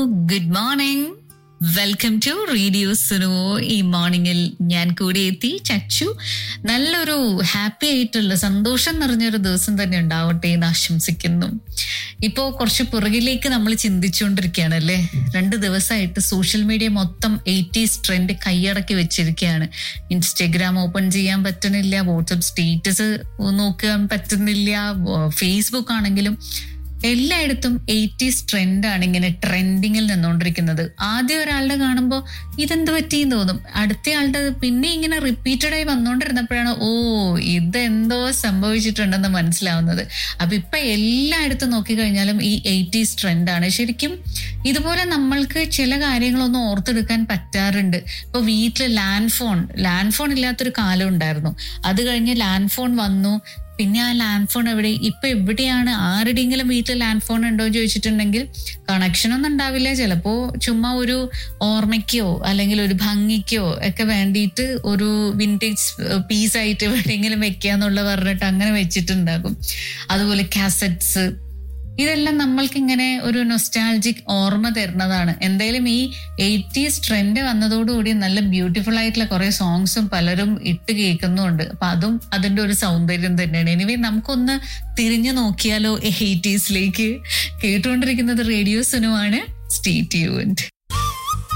good morning welcome to radio Suno ഈ മോർണിംഗിൽ ഞാൻ കൂടെ എത്തി ചച്ചു നല്ലൊരു ഹാപ്പി ആയിട്ടുള്ള സന്തോഷം നിറഞ്ഞൊരു ദിവസം തന്നെ ഉണ്ടാവട്ടെ എന്ന് ആശംസിക്കുന്നു ഇപ്പോ കുറച്ച് പുറകിലേക്ക് നമ്മൾ ചിന്തിച്ചുകൊണ്ടിരിക്കുകയാണ് അല്ലേ രണ്ട് ദിവസമായിട്ട് സോഷ്യൽ മീഡിയ മൊത്തം എയ്റ്റീസ് ട്രെൻഡ് കൈയടക്കി വെച്ചിരിക്കുകയാണ് ഇൻസ്റ്റഗ്രാം ഓപ്പൺ ചെയ്യാൻ പറ്റുന്നില്ല വാട്സപ്പ് സ്റ്റേറ്റസ് നോക്കാൻ പറ്റുന്നില്ല ഫേസ്ബുക്ക് ആണെങ്കിലും എല്ലായിടത്തും എയ്റ്റീസ് ട്രെൻഡാണ് ഇങ്ങനെ ട്രെൻഡിങ്ങിൽ നിന്നുകൊണ്ടിരിക്കുന്നത് ആദ്യം ഒരാളുടെ കാണുമ്പോൾ ഇതെന്ത് പറ്റിയെന്ന് തോന്നും അടുത്തയാളുടെ പിന്നെ ഇങ്ങനെ റിപ്പീറ്റഡ് ആയി വന്നുകൊണ്ടിരുന്നപ്പോഴാണ് ഓ ഇതെന്തോ സംഭവിച്ചിട്ടുണ്ടെന്ന് മനസ്സിലാവുന്നത് അപ്പൊ ഇപ്പൊ എല്ലായിടത്തും നോക്കിക്കഴിഞ്ഞാലും ഈ എയ്റ്റീസ് ട്രെൻഡാണ് ശരിക്കും ഇതുപോലെ നമ്മൾക്ക് ചില കാര്യങ്ങളൊന്നും ഓർത്തെടുക്കാൻ പറ്റാറുണ്ട് ഇപ്പൊ വീട്ടിൽ ലാൻഡ് ഫോൺ ലാൻഡ് ഫോൺ ഇല്ലാത്തൊരു കാലം ഉണ്ടായിരുന്നു അത് കഴിഞ്ഞ് ലാൻഡ് ഫോൺ വന്നു പിന്നെ ആ ലാൻഡ് ഫോൺ എവിടെ ഇപ്പൊ എവിടെയാണ് ആരുടെയെങ്കിലും വീട്ടിൽ ലാൻഡ് ഫോൺ ഉണ്ടോ എന്ന് ചോദിച്ചിട്ടുണ്ടെങ്കിൽ കണക്ഷൻ ഒന്നും ഉണ്ടാവില്ല ചിലപ്പോ ചുമ്മാ ഒരു ഓർമ്മയ്ക്കോ അല്ലെങ്കിൽ ഒരു ഭംഗിക്കോ ഒക്കെ വേണ്ടിയിട്ട് ഒരു വിൻറ്റേജ് പീസ് ആയിട്ട് എവിടെയെങ്കിലും വെക്കാന്നുള്ള പറഞ്ഞിട്ട് അങ്ങനെ വെച്ചിട്ടുണ്ടാകും അതുപോലെ കാസറ്റ്സ് ഇതെല്ലാം നമ്മൾക്ക് ഇങ്ങനെ ഒരു നൊസ്റ്റാൾജിക് ഓർമ്മ തരുന്നതാണ് എന്തായാലും ഈ എയ്റ്റീസ് ട്രെൻഡ് വന്നതോടുകൂടി നല്ല ബ്യൂട്ടിഫുൾ ആയിട്ടുള്ള കുറെ സോങ്സും പലരും ഇട്ട് കേൾക്കുന്നുണ്ട് അപ്പൊ അതും അതിന്റെ ഒരു സൗന്ദര്യം തന്നെയാണ് എനിവേ നമുക്കൊന്ന് തിരിഞ്ഞു നോക്കിയാലോ എയ്റ്റീസിലേക്ക് കേട്ടുകൊണ്ടിരിക്കുന്നത് റേഡിയോ സുനുവാണ് സ്റ്റേ ട്യൂൺഡ്